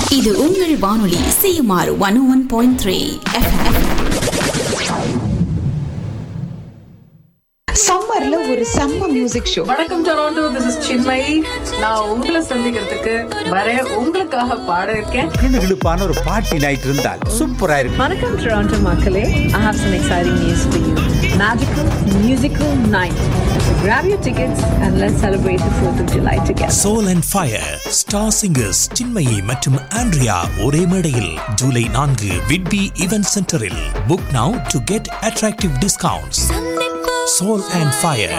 இது உங்கள் வானொலி CMR one one point three சம்மர்ல ஒரு செம்ம மியூசிக் ஷோ வணக்கம் டொராண்டோ திஸ் இஸ் சின்மயி நான் உங்களை சந்திக்கிறதுக்கு வர உங்களுக்காக பாட இருக்கேன் கிளுகிளுப்பான ஒரு பார்ட்டி நைட் இருந்தால் சூப்பரா இருக்கும் வணக்கம் டொராண்டோ மக்களே I have some exciting news for you magical musical night Grab your tickets and let's celebrate the 4th of July together. Soul and fire star singers Chinmayi மற்றும் ஆண்ட்ரியா ஒரே மேடையில் ஜூலை நான்கு விட்பி ஈவென்ட் சென்டரில் book now to get attractive discounts soul and fire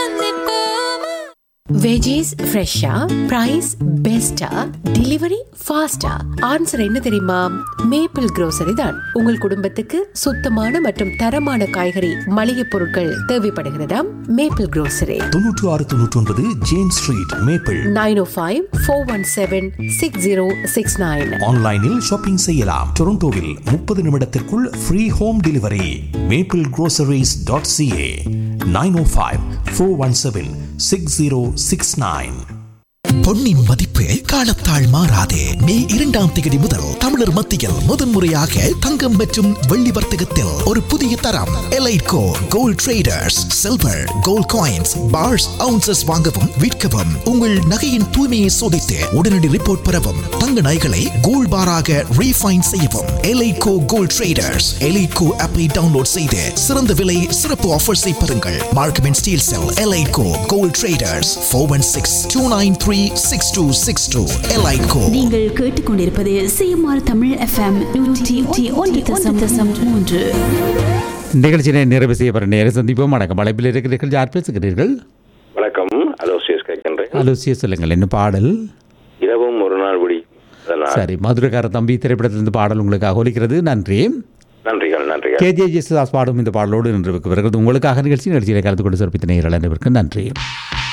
veggies ஃப்ரெஷ்ஷா price பெஸ்டா delivery ஃபாஸ்டா answer என்ன தெரியுமா மேப்பிள் grocery தான் உங்கள் குடும்பத்துக்கு சுத்தமான மற்றும் தரமான காய்கறி மளிகை பொருட்கள் தேவைப்படுகிறதாம் மேப்பிள் grocery தொன்னூற்று ஆறு தொன்னூற்றி ஒன்பது James Street maple nine O five four one seven six zero six nine ஆன்லைனில் ஷாப்பிங் செய்யலாம் டொரண்டோவில் முப்பது நிமிடத்திற்குள் free home delivery maple groceries.ca dot CA nine O five four one seven six zero six nine பொன்னின் மதிப்பு காலத்தால் மாறாதே மே இரண்டாம் தேதி முதல் தமிழர் மத்தியில் முதன்முறையாக தங்கம் மற்றும் வெள்ளி வர்த்தகத்தில் ஒரு புதிய தரம் Elitco gold traders silver gold coins bars ounces வாங்கவும் விற்கவும் உங்கள் நகையின் தூய்மையை சோதித்து உடனடி ரிப்போர்ட் பெறவும் தங்க நகைகளை கோல்ட் பாராக ரீஃபைன் செய்யவும் எலைட்கோ கோல்ட் ட்ரேடர்ஸ் எலைட்கோ ஆப்பை டவுன்லோட் செய்து சிறந்த விலை சிறப்பு ஆஃபர்ஸை பெறுங்கள் மார்க்கமெண்ட் steel sell Elitco gold traders four one six two nine three six two six two Elitco நீங்கள் கேட்டுக்கொண்டிருப்பது சிஎம்ஆர் தமிழ் எஃப்எம் நூற்றி ஒன்று தசம் தசம் மூன்று நிகழ்ச்சியை நிறைவு செய்யப்பட நேர சந்திப்போம் வணக்கம் அழைப்பில் இருக்கிறீர்கள் யார் பேசுகிறீர்கள் வணக்கம் அலோசியஸ் கேட்கின்றேன் அலோசிய சொல்லுங்கள் என்ன பாடல் இரவும் ஒரு நாள் விடி அதனால் சரி மதுரக்கார தம்பி திரைப்படத்திலிருந்து பாடல் உங்களுக்காக ஒலிக்கிறது நன்றி நன்றிகள் நன்றிகள் கேஜே ஜெசுதாஸ் பாடும் இந்த பாடலோடு நின்று வருகிறது உங்களுக்காக நிகழ்ச்சி நிகழ்ச்சியில் கலந்து கொண்டு சிறப்பித்த நேரில் அனைவருக்கும் நன்றி